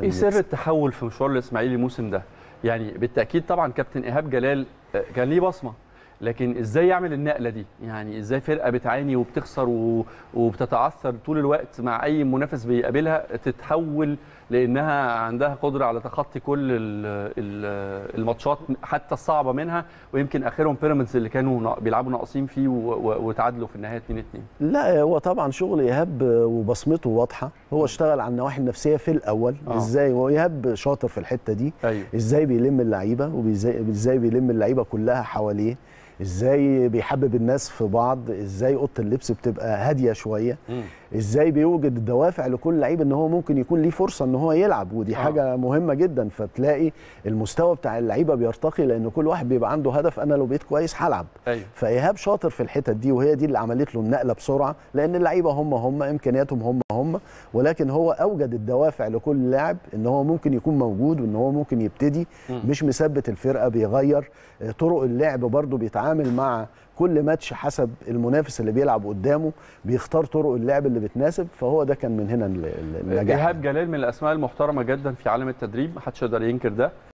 ايه يكسب. سر التحول في مشوار الاسماعيلي الموسم ده؟ يعني بالتاكيد طبعا كابتن ايهاب جلال آه، كان ليه بصمه لكن ازاي يعمل النقله دي؟ يعني ازاي فرقه بتعاني وبتخسر و- وبتتعثر طول الوقت مع اي منافس بيقابلها تتحول لانها عندها قدره على تخطي كل ال- ال- الماتشات حتى الصعبه منها ويمكن اخرهم بيراميدز اللي كانوا نا- بيلعبوا ناقصين فيه و- و- وتعادلوا في النهايه 2 2 لا هو طبعا شغل ايهاب وبصمته واضحه هو اشتغل على النواحي النفسيه في الاول آه. ازاي هو ايهاب شاطر في الحته دي ايوه ازاي بيلم اللعيبه وازاي ازاي بيلم اللعيبه كلها حواليه ازاي بيحبب الناس في بعض ازاي اوضه اللبس بتبقى هاديه شويه مم. ازاي بيوجد الدوافع لكل لعيب ان هو ممكن يكون ليه فرصه ان هو يلعب ودي آه. حاجه مهمه جدا فتلاقي المستوى بتاع اللعيبه بيرتقي لان كل واحد بيبقى عنده هدف انا لو بقيت كويس هلعب ايوه فايهاب شاطر في الحتت دي وهي دي اللي عملت له النقله بسرعه لان اللعيبه هم هم امكانياتهم هم هم ولكن هو اوجد الدوافع لكل لاعب ان هو ممكن يكون موجود وان هو ممكن يبتدي مم. مش مثبت الفرقه بيغير آه، طرق اللعب برضه بيتعامل مع كل ماتش حسب المنافس اللي بيلعب قدامه بيختار طرق اللعب اللي بتناسب فهو ده كان من هنا ال- ال- النجاح ايهاب جلال من الاسماء المحترمه جدا في عالم التدريب محدش يقدر ينكر ده